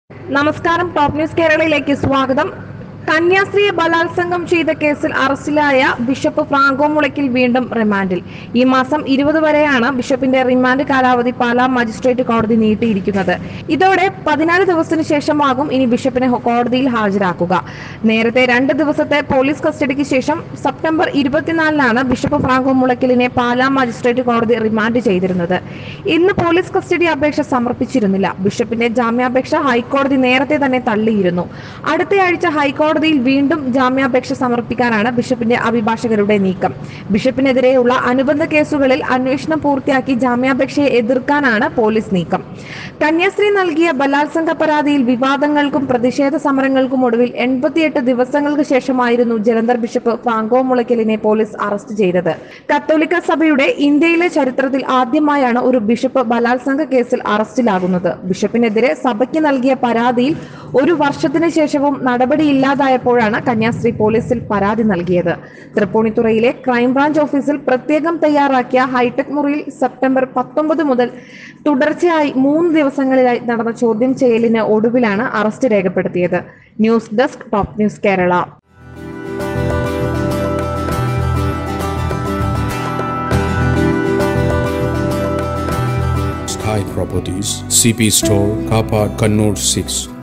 നമസ്കാരം top news കേരളയിലേക്ക് സ്വാഗതം കന്യാസ്ത്രീയെ ബലാത്സംഗം ചെയ്ത കേസിൽ അറസ്റ്റിലായ ബിഷപ്പ് ഫ്രാങ്കോ മുളയ്ക്കൽ വീണ്ടും റിമാൻഡിൽ ഈ മാസം ഇരുപത് വരെയാണ് ബിഷപ്പിന്റെ റിമാൻഡ് കാലാവധി പാലാ മജിസ്ട്രേറ്റ് കോടതി നീട്ടിയിരിക്കുന്നത് ഇതോടെ പതിനാല് ദിവസത്തിനു ശേഷമാകും ഇനി ബിഷപ്പിനെ കോടതിയിൽ ഹാജരാക്കുക നേരത്തെ രണ്ട് ദിവസത്തെ പോലീസ് കസ്റ്റഡിക്ക് ശേഷം സെപ്റ്റംബർ ഇരുപത്തിനാലിനാണ് ബിഷപ്പ് ഫ്രാങ്കോ മുളയ്ക്കലിനെ പാലാ മജിസ്ട്രേറ്റ് കോടതി റിമാൻഡ് ചെയ്തിരുന്നത് ഇന്ന് പോലീസ് കസ്റ്റഡി അപേക്ഷ സമർപ്പിച്ചിരുന്നില്ല ബിഷപ്പിന്റെ ജാമ്യാപേക്ഷ ഹൈക്കോടതി നേരത്തെ തന്നെ തള്ളിയിരുന്നു അടുത്തയാഴ്ച ഹൈക്കോടതിയിൽ വീണ്ടും ജാമ്യാപേക്ഷ സമർപ്പിക്കാനാണ് ബിഷപ്പിന്റെ അഭിഭാഷകരുടെ നീക്കം ബിഷപ്പിനെതിരെയുള്ള അനുബന്ധ കേസുകളിൽ അന്വേഷണം പൂർത്തിയാക്കി ജാമ്യാപേക്ഷയെ എതിർക്കാനാണ് പോലീസ് നീക്കം കന്യാസ്ത്രീ നൽകിയ ബലാത്സംഗ പരാതിയിൽ വിവാദങ്ങൾക്കും പ്രതിഷേധ സമരങ്ങൾക്കും ഒടുവിൽ എൺപത്തിയെട്ട് ദിവസങ്ങൾക്ക് ശേഷമായിരുന്നു ജലന്ധർ ബിഷപ്പ് ഫ്രാങ്കോ മുളയ്ക്കലിനെ പോലീസ് അറസ്റ്റ് ചെയ്തത് കത്തോലിക്ക സഭയുടെ ഇന്ത്യയിലെ ചരിത്രത്തിൽ ആദ്യമായാണ് ഒരു ബിഷപ്പ് ബലാത്സംഗ കേസിൽ അറസ്റ്റിലാകുന്നത് ബിഷപ്പിനെതിരെ സഭയ്ക്ക് നൽകിയ പരാതിയിൽ ഒരു വർഷത്തിന് ശേഷവും നടപടിയില്ലാതായപ്പോഴാണ് കന്യാസ്ത്രീ പോലീസിൽ പരാതി നൽകിയത് തൃപ്പൂണിത്തുറയിലെ ക്രൈംബ്രാഞ്ച് ഓഫീസിൽ പ്രത്യേകം തയ്യാറാക്കിയ ഹൈടെക് മുറിയിൽ സെപ്റ്റംബർ പത്തൊമ്പത് മുതൽ തുടർച്ചയായി മൂന്ന് ദിവസങ്ങളിലായി നടന്ന ചോദ്യം ചെയ്യലിന് ഒടുവിലാണ് അറസ്റ്റ് രേഖപ്പെടുത്തിയത് news desk top news Kerala Sky Properties, CP Store, Car Park, Kannur 6.